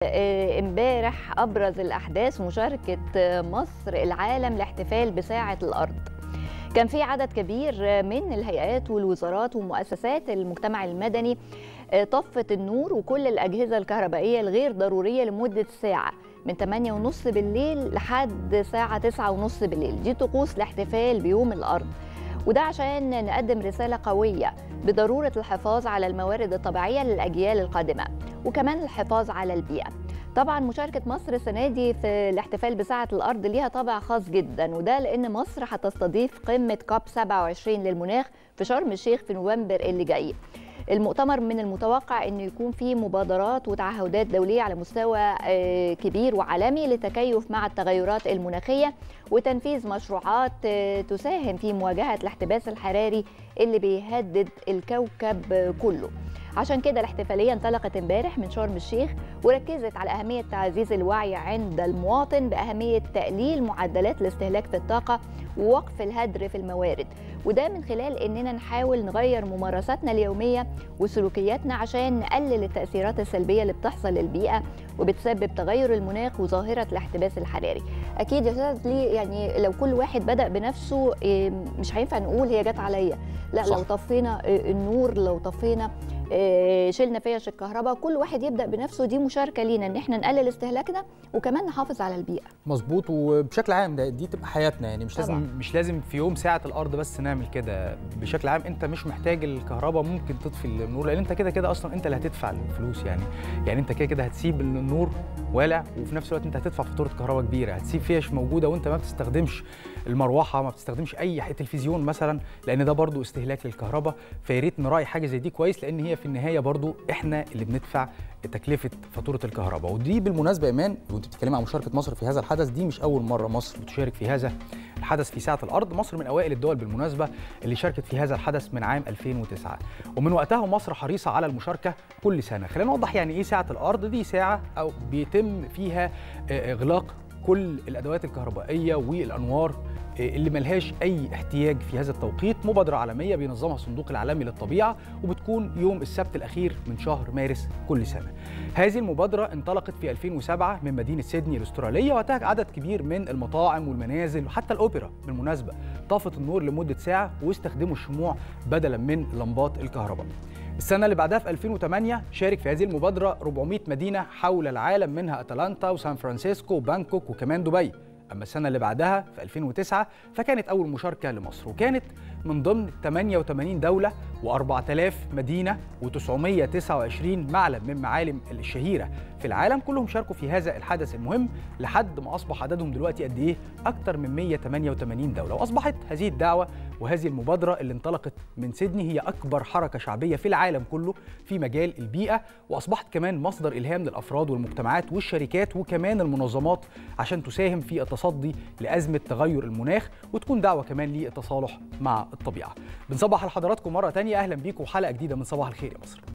امبارح ابرز الاحداث مشاركه مصر العالم لاحتفال بساعه الارض كان في عدد كبير من الهيئات والوزارات ومؤسسات المجتمع المدني طفت النور وكل الاجهزه الكهربائيه الغير ضروريه لمده ساعه من 8 ونص بالليل لحد ساعه 9 ونص بالليل دي طقوس الاحتفال بيوم الارض وده عشان نقدم رساله قويه بضروره الحفاظ على الموارد الطبيعيه للاجيال القادمه وكمان الحفاظ على البيئه طبعا مشاركة مصر السنة دي في الاحتفال بساعة الأرض ليها طابع خاص جدا وده لأن مصر هتستضيف قمة كاب 27 للمناخ في شرم الشيخ في نوفمبر اللي جاي المؤتمر من المتوقع انه يكون فيه مبادرات وتعهدات دوليه على مستوى كبير وعالمي للتكيف مع التغيرات المناخيه وتنفيذ مشروعات تساهم في مواجهه الاحتباس الحراري اللي بيهدد الكوكب كله عشان كده الاحتفالية انطلقت امبارح من شرم الشيخ وركزت على أهمية تعزيز الوعي عند المواطن بأهمية تقليل معدلات الاستهلاك في الطاقة ووقف الهدر في الموارد وده من خلال اننا نحاول نغير ممارساتنا اليوميه وسلوكياتنا عشان نقلل التاثيرات السلبيه اللي بتحصل للبيئه وبتسبب تغير المناخ وظاهره الاحتباس الحراري اكيد يا استاذ ليه يعني لو كل واحد بدا بنفسه مش هينفع نقول هي جت عليا لا صح. لو طفينا النور لو طفينا شلنا فيش الكهرباء كل واحد يبدا بنفسه دي مشاركه لينا ان احنا نقلل استهلاكنا وكمان نحافظ على البيئه مظبوط وبشكل عام ده دي تبقى حياتنا يعني مش لازم طبعا. مش لازم في يوم ساعه الارض بس نعمل كده بشكل عام انت مش محتاج الكهرباء ممكن تطفي النور لان انت كده كده اصلا انت اللي هتدفع الفلوس يعني يعني انت كده كده هتسيب النور والع وفي نفس الوقت انت هتدفع فاتوره كهرباء كبيره هتسيب فيش موجوده وانت ما بتستخدمش المروحه ما بتستخدمش اي تلفزيون مثلا لان ده برضو استهلاك للكهرباء فيا ريت نراعي حاجه زي دي كويس لان هي في النهايه برضو احنا اللي بندفع تكلفه فاتوره الكهرباء ودي بالمناسبه ايمان وانت بتتكلمي عن مشاركه مصر في هذا الحدث دي مش اول مره مصر بتشارك في هذا الحدث في ساعه الارض مصر من اوائل الدول بالمناسبه اللي شاركت في هذا الحدث من عام 2009 ومن وقتها مصر حريصه على المشاركه كل سنه خلينا نوضح يعني ايه ساعه الارض دي ساعه او بيتم فيها اغلاق كل الادوات الكهربائيه والانوار اللي ملهاش اي احتياج في هذا التوقيت مبادره عالميه بينظمها الصندوق العالمي للطبيعه وبتكون يوم السبت الاخير من شهر مارس كل سنه هذه المبادره انطلقت في 2007 من مدينه سيدني الاستراليه واتاك عدد كبير من المطاعم والمنازل وحتى الاوبرا بالمناسبه طافت النور لمده ساعه واستخدموا الشموع بدلا من لمبات الكهرباء السنه اللي بعدها في 2008 شارك في هذه المبادره 400 مدينه حول العالم منها اتلانتا وسان فرانسيسكو وبانكوك وكمان دبي اما السنه اللي بعدها في 2009 فكانت اول مشاركه لمصر وكانت من ضمن 88 دوله و4000 مدينه و929 معلم من معالم الشهيره في العالم كلهم شاركوا في هذا الحدث المهم لحد ما اصبح عددهم دلوقتي قد ايه اكثر من 188 دوله واصبحت هذه الدعوه وهذه المبادره اللي انطلقت من سيدني هي اكبر حركه شعبيه في العالم كله في مجال البيئه واصبحت كمان مصدر الهام للافراد والمجتمعات والشركات وكمان المنظمات عشان تساهم في التصدي لازمه تغير المناخ وتكون دعوه كمان للتصالح مع الطبيعه. بنصبح على حضراتكم مره ثانيه اهلا بيكم وحلقه جديده من صباح الخير يا مصر.